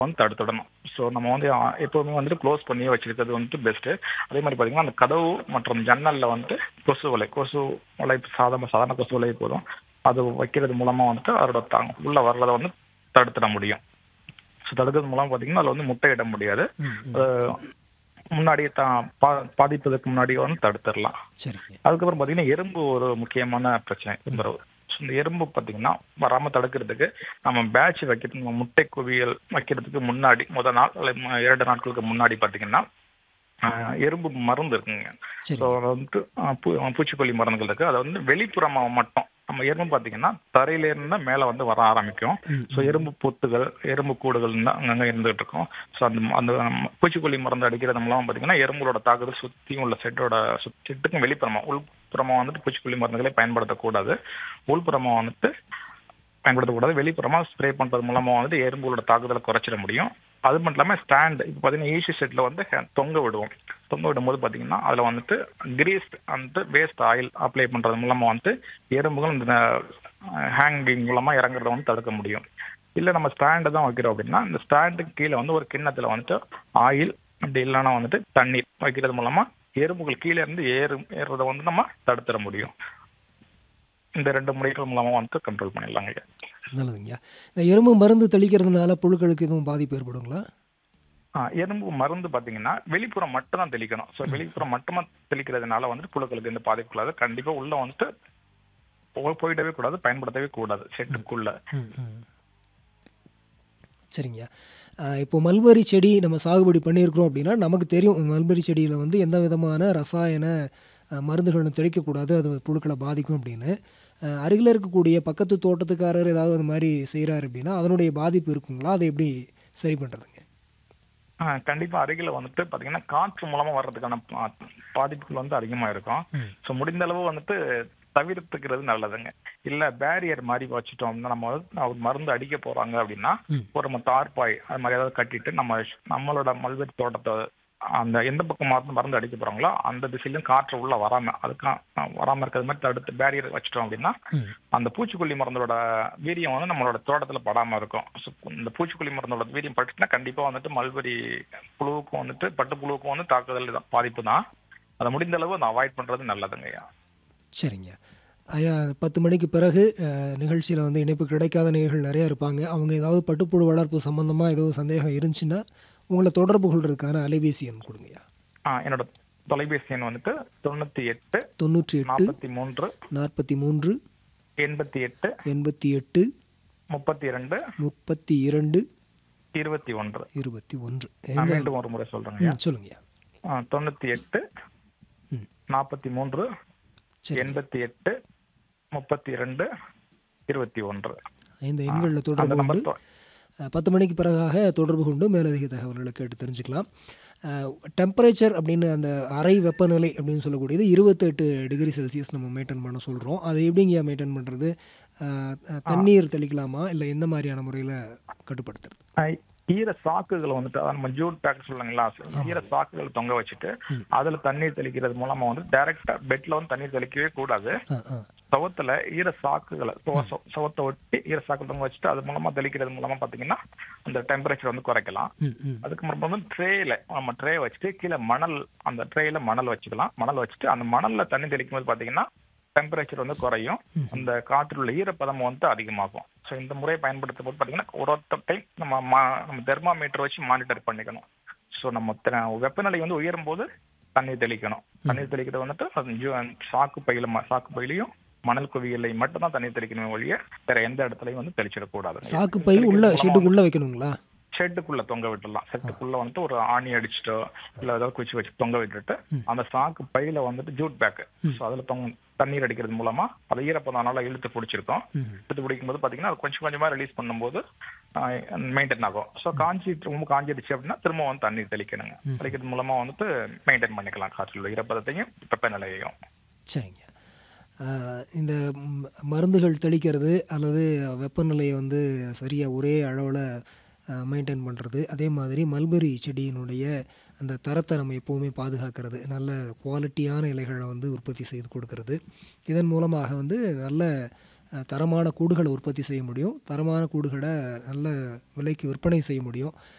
வந்து தடுத்துடணும் ஸோ நம்ம வந்து ஆ, எப்பவுமே வந்துட்டு க்ளோஸ் பண்ணியே வச்சிருக்கிறது வந்துட்டு பெஸ்ட்டு அதே மாதிரி பார்த்தீங்கன்னா அந்த கதவு மற்றும் ஜன்னலில் வந்துட்டு கொசு வலை கொசு வலை சாதாரண சாதாரண கொசு வலை போதும் அது வைக்கிறது மூலமாக வந்துட்டு அதோட தாங்க உள்ளே வர்றதை வந்து தடுத்துட முடியும் ஸோ தடுக்கிறது மூலம் பார்த்தீங்கன்னா அதில் வந்து முட்டையிட முடியாது ம், ம். அது முன்னாடியே தான் பா பாதிப்பதற்கு முன்னாடியே வந்து தடுத்துடலாம் சரிங்க அதுக்கப்புறம் பார்த்தீங்கன்னா எறும்பு ஒரு முக்கியமான பிரச்சனை தொந்தரவு ஸோ இந்த எறும்பு பார்த்தீங்கன்னா வராமல் தடுக்கிறதுக்கு நம்ம பேட்ச் வைக்கிறது நம்ம முட்டை குவியல் வைக்கிறதுக்கு முன்னாடி முத நாள் அல்லது ம- இரண்டு நாட்களுக்கு முன்னாடி பார்த்தீங்கன்னா ஆஹ், எறும்பு மருந்து இருக்குங்க சரி ஸோ வந்துட்டு ஆஹ், பூ பூச்சிக்கொல்லி மருந்துகள் இருக்கு அதை வந்து வெளிப்புறமாக மட்டும் நம்ம எறும்பு பார்த்தீங்கன்னா தரையில இருந்து மேலே வந்து வர ஆரம்பிக்கும் ம், ஸோ எறும்பு பொத்துகள் எறும்பு கூடுகள் தான் அங்கங்கே இருந்துகிட்டு இருக்கும் ஸோ அந்த அந்த பூச்சிக்கொல்லி மருந்து அடிக்கிறது மூலம் பார்த்தீங்கன்னா எறும்புகளோட தாக்குதல் சுற்றியும் உள்ள செட்டோட செட்டுக்கும் வெளிப்புறமா உள்புறமா வந்துட்டு பூச்சிக்கொல்லி மருந்துகளை பயன்படுத்தக்கூடாது உள்புறமா வந்துட்டு பயன்படுத்தக்கூடாது வெளிப்புறமா ஸ்ப்ரே பண்றது மூலமா வந்துட்டு எறும்புகளோட தாக்குதலை குறைச்சிட முடியும் அது மட்டும் இல்லாமல் ஸ்டாண்ட் இப்போ பார்த்தீங்கன்னா ஈசி செட்டில் வந்து ஹே- தொங்க விடுவோம் தொங்க விடும்போது பார்த்தீங்கன்னா அதில் வந்துட்டு கிரீஸ் வந்துட்டு வேஸ்ட் ஆயில் அப்ளை பண்ணுறது மூலமாக வந்துட்டு எறும்புகள் இந்த ஹேங்கிங் மூலமாக இறங்குறத வந்து தடுக்க முடியும் இல்லை நம்ம ஸ்டாண்டு தான் வைக்கிறோம் அப்படின்னா இந்த ஸ்டாண்டுக்கு கீழே வந்து ஒரு கிண்ணத்தில் வந்துட்டு ஆயில் அப்படி இல்லைன்னா வந்துட்டு தண்ணீர் வைக்கிறது மூலமாக எறும்புகள் கீழே இருந்து ஏறு ஏறுறதை வந்து நம்ம தடுத்துட முடியும் இந்த ரெண்டு முறைகள் மூலமாக வந்துட்டு கண்ட்ரோல் பண்ணிடலாங்க ஐயா. நல்லதுங்க இந்த எறும்பு மருந்து தெளிக்கிறதுனால புழுக்களுக்கு எதுவும் பாதிப்பு ஏற்படுங்களா ஆ, எறும்பு மருந்து பார்த்தீங்கன்னா வெளிப்புறம் மட்டும் தான் தெளிக்கணும் ஸோ வெளிப்புறம் மட்டுமா தெளிக்கிறதுனால வந்துட்டு புழுக்களுக்கு எந்த பாதிப்பு இல்லாத கண்டிப்பாக உள்ள வந்துட்டு போ- போயிடவே கூடாது பயன்படுத்தவே கூடாது செட்டுக்குள்ள ம், ம். சரிங்க அஹ், இப்போ மல்பரி செடி நம்ம சாகுபடி பண்ணியிருக்கிறோம் அப்படின்னா நமக்கு தெரியும் மல்பரி செடியில் வந்து எந்த விதமான ரசாயன அஹ், மருந்துகளும் தெளிக்கக்கூடாது அது புழுக்களை பாதிக்கும் அப்படின்னு அஹ், அருகில் இருக்கக்கூடிய பக்கத்து தோட்டத்துக்காரர் ஏதாவது அது மாதிரி செய்கிறாரு அப்படின்னா அதனுடைய பாதிப்பு இருக்குங்களா அதை எப்படி சரி பண்ணுறதுங்க ஆ, கண்டிப்பா அருகில வந்துட்டு பாத்தீங்கன்னா காற்று மூலமா வர்றதுக்கான பா- பாதிப்புகள் வந்து அதிகமா இருக்கும் ம். ஸோ முடிந்த அளவு வந்துட்டு தவிர்த்துக்கிறது நல்லதுங்க இல்ல பேரியர் மாதிரி வச்சுட்டோம் அப்படின்னா நம்ம வந்து ஒரு மருந்து அடிக்க போறாங்க அப்படின்னா ம். ஒரு நம்ம தார்பாய் அது மாதிரி ஏதாவது கட்டிட்டு நம்ம நம்மளோட மல்பெரி தோட்டத்தை அந்த எந்த பக்கம் மருந்து மருந்து அடிக்க போறாங்களோ அந்த திசையிலும் காற்று உள்ள வராம அதுக்கு வராம இருக்கிறது மாதிரி தடுத்து பேரியர் வச்சுட்டோம் அப்படின்னா ம். அந்த பூச்சிக்கொல்லி மருந்தோட வீரியம் வந்து நம்மளோட தோட்டத்துல படாம இருக்கும் So, இந்த பூச்சிக்கொல்லி மருந்தோட வீரியம் பட்டுச்சுன்னா கண்டிப்பா வந்துட்டு மல்பெரி புழுவுக்கும் வந்துட்டு பட்டு புழுவுக்கும் வந்து தாக்குதல் தான் பாதிப்பு தான் அதை முடிந்த அளவு அதை அவாய்ட் பண்றது நல்லதுங்க ஐயா சரிங்க ஐயா பத்து மணிக்கு பிறகு நிகழ்ச்சியில் வந்து இணைப்பு கிடைக்காத நேயர்கள் நிறையா இருப்பாங்க அவங்க ஏதாவது பட்டுப்புழு வளர்ப்பு சம்மந்தமாக ஏதோ சந்தேகம் இருந்துச்சுன்னா உங்களை தொடர்பு கொள்றதுக்கான அலைபேசி எண் கொடுங்கய்யா ஆ, என்னோட தொலைபேசி எண் வந்துட்டு தொண்ணூத்தி எட்டு தொண்ணூற்றி எட்டு நாற்பத்தி மூன்று நாற்பத்தி மூன்று எண்பத்தி எட்டு எண்பத்தி எட்டு முப்பத்தி இரண்டு முப்பத்தி இரண்டு இருபத்தி ஒன்று இருபத்தி ஒன்று நான் மீண்டும் ஒரு முறை சொல்றேங்க ஐயா ம், சொல்லுங்கய்யா ஆ, தொண்ணூத்தி எட்டு ம் நாற்பத்தி மூன்று சரி எண்பத்தி எட்டு முப்பத்தி இரண்டு இருபத்தி ஒன்று இந்த எண்களில் அந்த தொடர்பு கொண்டு நம்பர் தொ- அஹ், பத்து மணிக்கு பிறகாக தொடர்பு கொண்டு மேலதிக தகவல்களை கேட்டு தெரிஞ்சுக்கலாம் டெம்பரேச்சர் அப்படின்னு அந்த அறை வெப்பநிலை அப்படின்னு சொல்லக்கூடியது இருபத்தெட்டு டிகிரி செல்சியஸ் நம்ம மெயின்டைன் பண்ண சொல்கிறோம் அதை எப்படிங்க மெயின்டைன் பண்ணுறது தண்ணீர் தெளிக்கலாமா இல்லை எந்த மாதிரியான முறையில் கட்டுப்படுத்துறது ஆஹ் ஈர சாக்குகளை வந்துட்டு அதாவது நம்ம ஜூட் பேக் சொல்லுங்களா ஈர சாக்குகள் தொங்க வச்சுட்டு அதுல தண்ணீர் தெளிக்கிறது மூலமா வந்து டைரக்டா பெட்ல வந்து தண்ணீர் தெளிக்கவே கூடாது ஆ ஆ சவத்துல ஈர சாக்குகளை சுவ- சு- சுவத்தை ஒட்டி ஈர சாக்கு தொங்க வச்சுட்டு அது மூலமா தெளிக்கிறது மூலமா பாத்தீங்கன்னா அந்த டெம்பரேச்சர் வந்து குறைக்கலாம் ம் ம் அதுக்கப்புறம் வந்து ட்ரேல நம்ம ட்ரே வச்சுட்டு கீழே மணல் அந்த ட்ரேல மணல் வச்சுக்கலாம் மணல் வச்சுட்டு அந்த மணல்ல தண்ணி தெளிக்கும் போது பாத்தீங்கன்னா டெம்பரேச்சர் வந்து குறையும் அந்த காற்றில் உள்ள ஈரப்பதம் வந்து அதிகமாகும் ஸோ இந்த முறையை பயன்படுத்தும் போது பாத்தீங்கன்னா ஒரு ஒரு டைம் நம்ம மா- நம்ம தெர்மாமீட்டர் வச்சு மானிட்டர் பண்ணிக்கணும் ஸோ நம்ம தெ- வெப்பநிலை வந்து உயரும் போது தண்ணீர் தெளிக்கணும் தண்ணீர் தெளிக்கிறது வந்துட்டு அது ஜு- சாக்கு பையில ம- சாக்கு பையிலையும் மணல் குவியலை மட்டும் தான் தண்ணீர் தெளிக்கணுமே ஒழிய வேற எந்த இடத்துலையும் வந்து தெளிச்சிடக்கூடாது சாக்கு பை உள்ள ஷெட்டுக்குள்ளே வைக்கணுங்களா ஷெட்டுக்குள்ள தொங்க விட்டுடலாம் ஷெட்டுக்குள்ள வந்துட்டு ஒரு ஆணி அடிச்சுட்டோ இல்ல ஏதாவது குச்சி வச்சு தொங்க விட்டுட்டு அந்த சாக்கு பையில வந்துட்டு ஜூட் பேக் ஸோ அதுல தொங்க தண்ணீர் அடிக்கிறது மூலமா அது ஈரப்பதம் நல்லா இழுத்து பிடிச்சிருக்கோம் ம் இழுத்து பிடிக்கும் போது பாத்தீங்கன்னா அது கொஞ்சம் கொஞ்சமா ரிலீஸ் பண்ணும்போது மெயின்டைன் ஆகும் ஸோ காஞ்சி ரொம்ப காஞ்சிடுச்சு அப்படின்னா திரும்ப வந்து தண்ணீர் தெளிக்கணுங்க தெளிக்கிறது மூலமா வந்துட்டு மெயின்டைன் பண்ணிக்கலாம் காற்றில் உள்ள ஈரப்பதத்தையும் வெப்பநிலையையும் சரிங்க ஆஹ் இந்த ம், மருந்துகள் தெளிக்கிறது அல்லது வெப்பநிலையை வந்து சரியாக ஒரே அளவில் மெயின்டைன் பண்ணுறது அதே மாதிரி மல்பெரி செடியினுடைய அந்த தரத்தை நம்ம எப்போவுமே பாதுகாக்கிறது நல்ல குவாலிட்டியான இலைகளை வந்து உற்பத்தி செய்து கொடுக்கறது இதன் மூலமாக வந்து நல்ல அஹ், தரமான கூடுகளை உற்பத்தி செய்ய முடியும் தரமான கூடுகளை நல்ல விலைக்கு விற்பனை செய்ய முடியும்